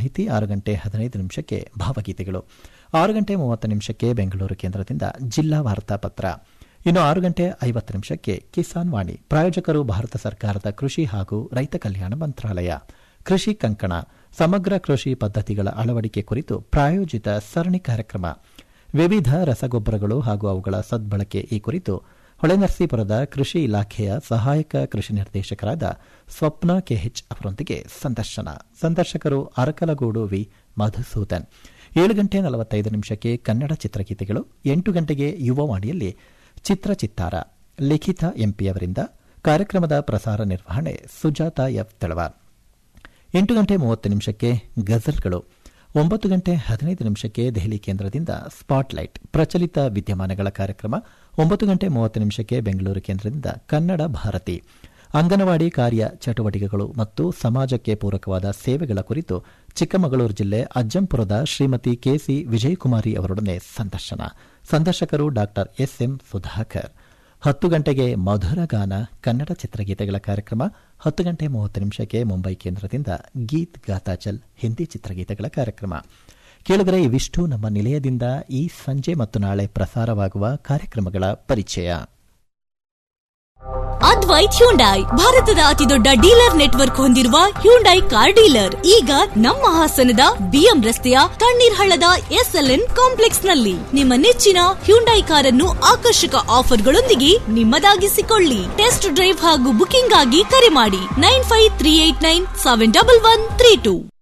ಮಾಹಿತಿ ಆರು ಗಂಟೆ ಹದಿನೈದು ನಿಮಿಷಕ್ಕೆ ಭಾವಗೀತೆಗಳು ಆರು ಗಂಟೆ ಮೂವತ್ತು ನಿಮಿಷಕ್ಕೆ ಬೆಂಗಳೂರು ಕೇಂದ್ರದಿಂದ ಜಿಲ್ಲಾ ವಾರ್ತಾ ಪತ್ರ ಇನ್ನು ಆರು ಗಂಟೆ ಐವತ್ತು ನಿಮಿಷಕ್ಕೆ ಕಿಸಾನ್ ವಾಣಿ ಪ್ರಾಯೋಜಕರು ಭಾರತ ಸರ್ಕಾರದ ಕೃಷಿ ಹಾಗೂ ರೈತ ಕಲ್ಯಾಣ ಮಂತ್ರಾಲಯ ಕೃಷಿ ಕಂಕಣ ಸಮಗ್ರ ಕೃಷಿ ಪದ್ಧತಿಗಳ ಅಳವಡಿಕೆ ಕುರಿತು ಪ್ರಾಯೋಜಿತ ಸರಣಿ ಕಾರ್ಯಕ್ರಮ ವಿವಿಧ ರಸಗೊಬ್ಬರಗಳು ಹಾಗೂ ಅವುಗಳ ಸದ್ಬಳಕೆ ಈ ಕುರಿತು ಹೊಳೆನರಸೀಪುರದ ಕೃಷಿ ಇಲಾಖೆಯ ಸಹಾಯಕ ಕೃಷಿ ನಿರ್ದೇಶಕರಾದ ಸ್ವಪ್ನ ಕೆಎಚ್ ಅವರೊಂದಿಗೆ ಸಂದರ್ಶನ ಸಂದರ್ಶಕರು ಅರಕಲಗೂಡು ವಿ ಮಧುಸೂದನ್ ಏಳು ಗಂಟೆ ನಲವತ್ತೈದು ನಿಮಿಷಕ್ಕೆ ಕನ್ನಡ ಚಿತ್ರಗೀತೆಗಳು ಎಂಟು ಗಂಟೆಗೆ ಯುವವಾಣಿಯಲ್ಲಿ ಚಿತ್ರಚಿತ್ತಾರ ಲಿಖಿತ ಎಂಪಿಯವರಿಂದ ಕಾರ್ಯಕ್ರಮದ ಪ್ರಸಾರ ನಿರ್ವಹಣೆ ಸುಜಾತ ಎಫ್ ತಳವಾರ್ ಎಂಟು ಗಂಟೆ ಮೂವತ್ತು ನಿಮಿಷಕ್ಕೆ ಗಜಲ್ಗಳು ಒಂಬತ್ತು ಗಂಟೆ ಹದಿನೈದು ನಿಮಿಷಕ್ಕೆ ದೆಹಲಿ ಕೇಂದ್ರದಿಂದ ಸ್ಪಾಟ್ಲೈಟ್ ಪ್ರಚಲಿತ ವಿದ್ಯಮಾನಗಳ ಕಾರ್ಯಕ್ರಮ ಒಂಬತ್ತು ಗಂಟೆ ಮೂವತ್ತು ನಿಮಿಷಕ್ಕೆ ಬೆಂಗಳೂರು ಕೇಂದ್ರದಿಂದ ಕನ್ನಡ ಭಾರತಿ ಅಂಗನವಾಡಿ ಕಾರ್ಯ ಚಟುವಟಿಕೆಗಳು ಮತ್ತು ಸಮಾಜಕ್ಕೆ ಪೂರಕವಾದ ಸೇವೆಗಳ ಕುರಿತು ಚಿಕ್ಕಮಗಳೂರು ಜಿಲ್ಲೆ ಅಜ್ಜಂಪುರದ ಶ್ರೀಮತಿ ಕೆಸಿ ವಿಜಯಕುಮಾರಿ ಅವರೊಡನೆ ಸಂದರ್ಶನ ಸಂದರ್ಶಕರು ಡಾ ಎಸ್ಎಂ ಸುಧಾಕರ್ ಹತ್ತು ಗಂಟೆಗೆ ಮಧುರ ಗಾನ ಕನ್ನಡ ಚಿತ್ರಗೀತೆಗಳ ಕಾರ್ಯಕ್ರಮ ಹತ್ತು ಗಂಟೆ ಮೂವತ್ತು ನಿಮಿಷಕ್ಕೆ ಮುಂಬೈ ಕೇಂದ್ರದಿಂದ ಗೀತ್ ಗಾತಾಚಲ್ ಹಿಂದಿ ಚಿತ್ರಗೀತೆಗಳ ಕಾರ್ಯಕ್ರಮ ಕೇಳಿದರೆ ಇವಿಷ್ಟು ನಮ್ಮ ನಿಲಯದಿಂದ ಈ ಸಂಜೆ ಮತ್ತು ನಾಳೆ ಪ್ರಸಾರವಾಗುವ ಕಾರ್ಯಕ್ರಮಗಳ ಪರಿಚಯ ಅದ್ವೈತ್ ಹ್ಯುಂಡೈ ಭಾರತದ ಅತಿದೊಡ್ಡ ಡೀಲರ್ ನೆಟ್ವರ್ಕ್ ಹೊಂದಿರುವ ಹ್ಯುಂಡೈ ಕಾರ್ ಡೀಲರ್ ಈಗ ನಮ್ಮ ಹಾಸನದ ಬಿಎಂ ರಸ್ತೆಯ ತಣ್ಣೀರ್ ಹಳ್ಳದ ಎಸ್ಎಲ್ಎನ್ ಕಾಂಪ್ಲೆಕ್ಸ್ ನಲ್ಲಿ ನಿಮ್ಮ ನೆಚ್ಚಿನ ಹ್ಯುಂಡೈ ಕಾರನ್ನು ಆಕರ್ಷಕ ಆಫರ್ಗಳೊಂದಿಗೆ ನಿಮ್ಮದಾಗಿಸಿಕೊಳ್ಳಿ ಟೆಸ್ಟ್ ಡ್ರೈವ್ ಹಾಗೂ ಬುಕಿಂಗ್ ಆಗಿ ಕರೆ ಮಾಡಿ nine five three eight nine seven double one three two